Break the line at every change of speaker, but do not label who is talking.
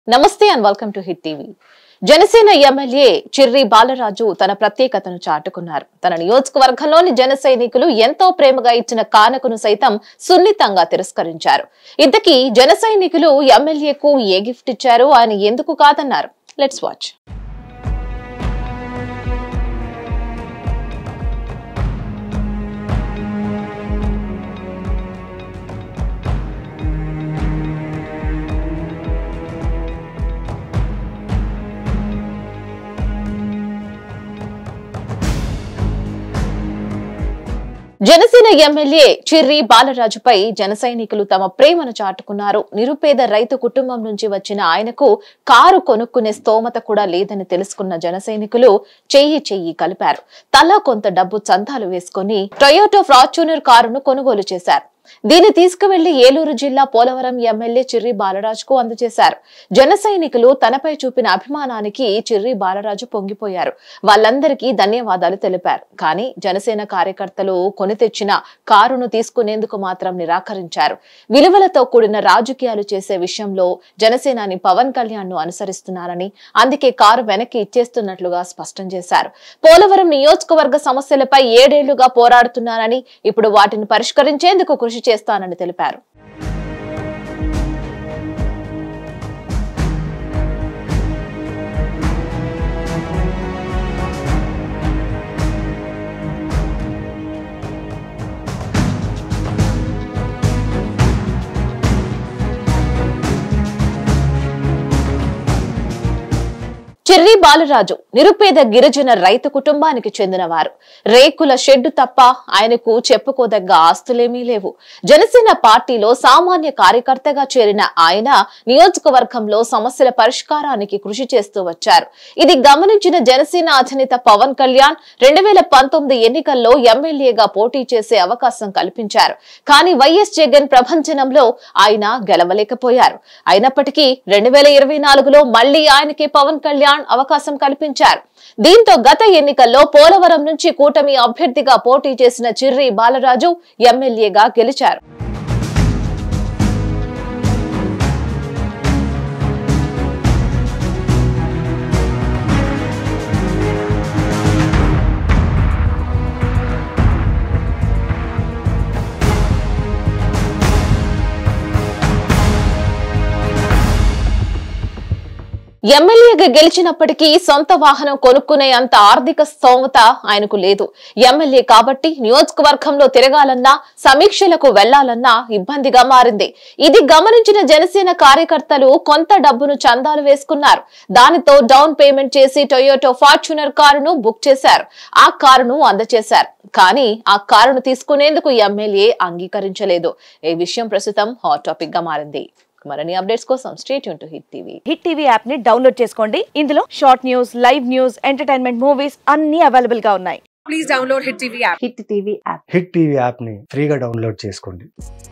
నమస్తే and welcome to Hit TV Janasena MLA Chirri Balaraju తన ప్రత్యేకతను చాటుకున్నారు తన నియోజకవర్గంలోని జన సైనికులు ఎంతో ప్రేమగా ఇచ్చిన కానుకను సైతం సున్నితంగా తిరస్కరించారు ఇంతకీ జన సైనికులు ఎమ్మెల్యేకు ఏ గిఫ్ట్ ఇచ్చారు ఆయన ఎందుకు కాదన్నారు let's watch Janasena MLA Chirri బాలరాజుపై జన సైనికులు తమ ప్రేమను చాటుకున్నారు నిరుపేద రైతు కుటుంబం నుంచి వచ్చిన ఆయనకు కారు కొనుక్కునే స్తోమత కూడా లేదని తెలుసుకున్న జన సైనికులు చెయ్యి చెయ్యి కలిపారు తలా కొంత డబ్బు చందాలు వేసుకుని టొయోటో ఫార్చ్యూనర్ కారును కొనుగోలు చేశారు దీన్ని తీసుకువెళ్లి ఏలూరు జిల్లా పోలవరం ఎమ్మెల్యే చిర్రి బాలరాజుకు అందజేశారు జన సైనికులు తనపై చూపిన అభిమానానికి చిర్రి బాలరాజు పొంగిపోయారు వాళ్ళందరికీ ధన్యవాదాలు తెలిపారు కానీ జనసేన కార్యకర్తలు కొని తెచ్చిన కారును తీసుకునేందుకు మాత్రం నిరాకరించారు విలువలతో కూడిన రాజకీయాలు చేసే విషయంలో జనసేనాని పవన్ కళ్యాణ్ ను అనుసరిస్తున్నారని అందుకే కారు వెనక్కి ఇచ్చేస్తున్నట్లుగా స్పష్టం చేశారు పోలవరం నియోజకవర్గ సమస్యలపై ఏడేళ్లుగా పోరాడుతున్నారని ఇప్పుడు వాటిని పరిష్కరించేందుకు కృషి చేస్తానని తెలిపారు చిర్రి బాలరాజు నిరుపేద గిరిజన రైతు కుటుంబానికి చెందినవారు రేకుల షెడ్డు తప్ప ఆయనకు చెప్పుకోదగ్గ ఆస్తులేమీ లేవు జనసేన పార్టీలో సామాన్య కార్యకర్తగా చేరిన ఆయన నియోజకవర్గంలో సమస్యల పరిష్కారానికి కృషి చేస్తూ వచ్చారు ఇది గమనించిన జనసేన అధినేత పవన్ కళ్యాణ్ రెండు వేల పంతొమ్మిది ఎన్నికల్లో ఎమ్మెల్యేగా పోటీ చేసే అవకాశం కల్పించారు కానీ వైఎస్ జగన్ ప్రభంజనంలో ఆయన గెలవలేకపోయారు అయినప్పటికీ రెండు వేల ఇరవై నాలుగులో మళ్లీ ఆయనకే పవన్ కళ్యాణ్ అవకాశం కల్పించారు దీంతో గత ఎన్నికల్లో పోలవరం నుంచి కూటమి అభ్యర్థిగా పోటీ చేసిన చిర్రి బాలరాజు ఎమ్మెల్యేగా గెలిచారు ఎమ్మెల్యేగా గెలిచినప్పటికీ సొంత వాహనం కొనుక్కునే అంత ఆర్థిక స్తోమత ఆయనకు లేదు ఎమ్మెల్యే కాబట్టి నియోజకవర్గంలో తిరగాలన్నా సమీక్షలకు వెళ్లాలన్నా ఇబ్బందిగా మారింది ఇది గమనించిన జనసేన కార్యకర్తలు కొంత డబ్బును చందాలు వేసుకున్నారు దానితో డౌన్ పేమెంట్ చేసి టొయోటో ఫార్చ్యూనర్ కారును బుక్ చేశారు ఆ కారును అందజేశారు కానీ ఆ కారును తీసుకునేందుకు ఎమ్మెల్యే అంగీకరించలేదు ఈ విషయం ప్రస్తుతం హాట్ టాపిక్ గా మారింది మరిన్ని అప్డేట్స్ కోసం stay tuned to Hit TV
Hit TV app ని డౌన్లోడ్ చేసుకోండి ఇందులో short news live news entertainment movies అన్ని అవైలబుల్ గా ఉన్నాయి
please download Hit TV app.
Hit TV యాప్ని ఫ్రీగా డౌన్లోడ్ చేసుకోండి